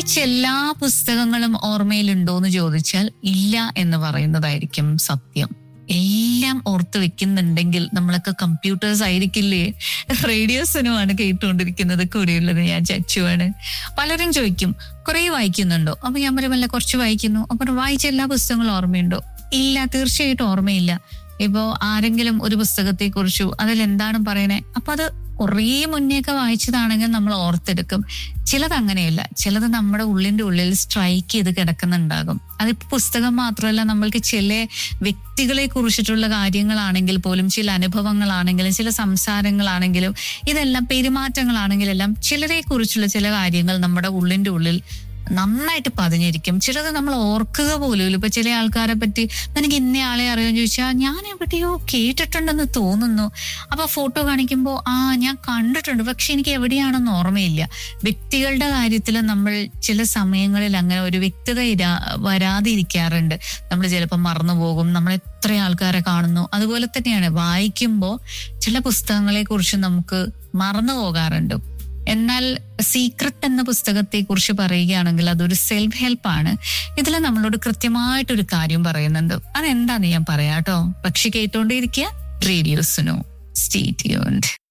വായിച്ച എല്ലാ പുസ്തകങ്ങളും ഓർമ്മയിലുണ്ടോ എന്ന് ചോദിച്ചാൽ ഇല്ല എന്ന് പറയുന്നതായിരിക്കും സത്യം എല്ലാം ഓർത്ത് വെക്കുന്നുണ്ടെങ്കിൽ നമ്മളൊക്കെ കമ്പ്യൂട്ടേഴ്സ് ആയിരിക്കില്ലേ റേഡിയോസിനുമാണ് കേട്ടുകൊണ്ടിരിക്കുന്നത് കൂടെയുള്ളത് ഞാൻ ചച്ചുവാണ് പലരും ചോദിക്കും കുറെ വായിക്കുന്നുണ്ടോ അപ്പൊ ഞാൻ പറയുമല്ല കുറച്ച് വായിക്കുന്നു അപ്പൊ വായിച്ച എല്ലാ പുസ്തകങ്ങളും ഓർമ്മയുണ്ടോ ഇല്ല തീർച്ചയായിട്ടും ഓർമ്മയില്ല ഇപ്പോ ആരെങ്കിലും ഒരു പുസ്തകത്തെ കുറിച്ചു അതിൽ എന്താണ് പറയണേ അപ്പൊ അത് കുറേ മുന്നേയൊക്കെ വായിച്ചതാണെങ്കിൽ നമ്മൾ ഓർത്തെടുക്കും ചിലത് അങ്ങനെയല്ല ചിലത് നമ്മുടെ ഉള്ളിന്റെ ഉള്ളിൽ സ്ട്രൈക്ക് ചെയ്ത് കിടക്കുന്നുണ്ടാകും അതിപ്പോ പുസ്തകം മാത്രമല്ല നമ്മൾക്ക് ചില വ്യക്തികളെ കുറിച്ചിട്ടുള്ള കാര്യങ്ങളാണെങ്കിൽ പോലും ചില അനുഭവങ്ങളാണെങ്കിലും ചില സംസാരങ്ങളാണെങ്കിലും ഇതെല്ലാം പെരുമാറ്റങ്ങളാണെങ്കിലും എല്ലാം ചിലരെ കുറിച്ചുള്ള ചില കാര്യങ്ങൾ നമ്മുടെ ഉള്ളിന്റെ ഉള്ളിൽ നന്നായിട്ട് പതിഞ്ഞിരിക്കും ചിലത് നമ്മൾ ഓർക്കുക പോലും ഇപ്പൊ ചില ആൾക്കാരെ പറ്റി എനിക്ക് ഇന്നയാളെ അറിയാമെന്ന് ചോദിച്ചാൽ ഞാൻ എവിടെയോ കേട്ടിട്ടുണ്ടെന്ന് തോന്നുന്നു അപ്പൊ ഫോട്ടോ കാണിക്കുമ്പോൾ ആ ഞാൻ കണ്ടിട്ടുണ്ട് പക്ഷെ എനിക്ക് എവിടെയാണെന്ന് ഓർമ്മയില്ല വ്യക്തികളുടെ കാര്യത്തിൽ നമ്മൾ ചില സമയങ്ങളിൽ അങ്ങനെ ഒരു വ്യക്തത ഇരാ- വരാതെ ഇരിക്കാറുണ്ട് നമ്മൾ ചിലപ്പോൾ മറന്നുപോകും നമ്മൾ എത്ര ആൾക്കാരെ കാണുന്നു അതുപോലെ തന്നെയാണ് വായിക്കുമ്പോൾ ചില പുസ്തകങ്ങളെ കുറിച്ച് നമുക്ക് മറന്നു പോകാറുണ്ട് എന്നാൽ സീക്രട്ട് എന്ന പുസ്തകത്തെ കുറിച്ച് പറയുകയാണെങ്കിൽ അതൊരു സെൽഫ് ഹെൽപ്പ് ആണ് ഇതിൽ നമ്മളോട് കൃത്യമായിട്ടൊരു കാര്യം പറയുന്നുണ്ട് അതെന്താന്ന് ഞാൻ പറയാട്ടോ പക്ഷെ കേട്ടോണ്ടേയിരിക്കുക റേഡിയോസിനോ സ്റ്റേ ട്യൂൺഡ്